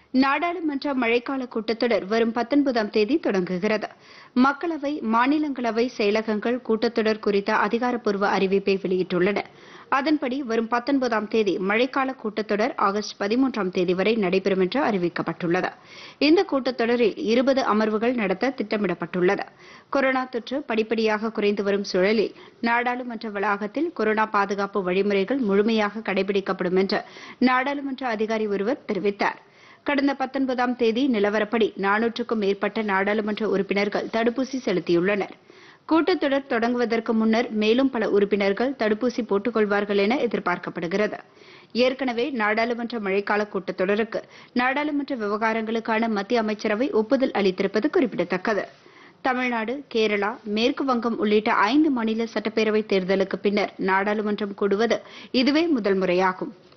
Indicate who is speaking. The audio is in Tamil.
Speaker 1: நாடாளுமன்ற மழைக்கால கூட்டத்தொடர் வரும் பத்தொன்பதாம் தேதி தொடங்குகிறது மக்களவை மாநிலங்களவை செயலகங்கள் கூட்டத்தொடர் குறித்த அதிகாரப்பூர்வ அறிவிப்பை வெளியிட்டுள்ளன அதன்படி வரும் பத்தொன்பதாம் தேதி மழைக்கால கூட்டத்தொடர் ஆகஸ்ட் பதிமூன்றாம் தேதி வரை நடைபெறும் என்று அறிவிக்கப்பட்டுள்ளது இந்த கூட்டத்தொடரில் இருபது அமர்வுகள் நடத்த திட்டமிடப்பட்டுள்ளது கொரோனா தொற்று படிப்படியாக குறைந்து வரும் சூழலில் நாடாளுமன்ற வளாகத்தில் கொரோனா பாதுகாப்பு வழிமுறைகள் முழுமையாக கடைபிடிக்கப்படும் என்று நாடாளுமன்ற அதிகாரி ஒருவர் தெரிவித்தார் கடந்த பத்தொன்பதாம் தேதி நிலவரப்படி நானூற்றுக்கும் மேற்பட்ட நாடாளுமன்ற உறுப்பினர்கள் தடுப்பூசி செலுத்தியுள்ளனர் கூட்டத்தொடர் தொடங்குவதற்கு முன்னர் மேலும் பல உறுப்பினர்கள் தடுப்பூசி போட்டுக் கொள்வார்கள் என எதிர்பார்க்கப்படுகிறது ஏற்கனவே நாடாளுமன்ற மழைக்கால கூட்டத்தொடருக்கு நாடாளுமன்ற விவகாரங்களுக்கான மத்திய அமைச்சரவை ஒப்புதல் அளித்திருப்பது குறிப்பிடத்தக்கது தமிழ்நாடு கேரளா மேற்கு வங்கம் உள்ளிட்ட ஐந்து மாநில சட்டப்பேரவைத் தேர்தலுக்கு பின்னர் நாடாளுமன்றம் கூடுவது இதுவே முதல் முறையாகும்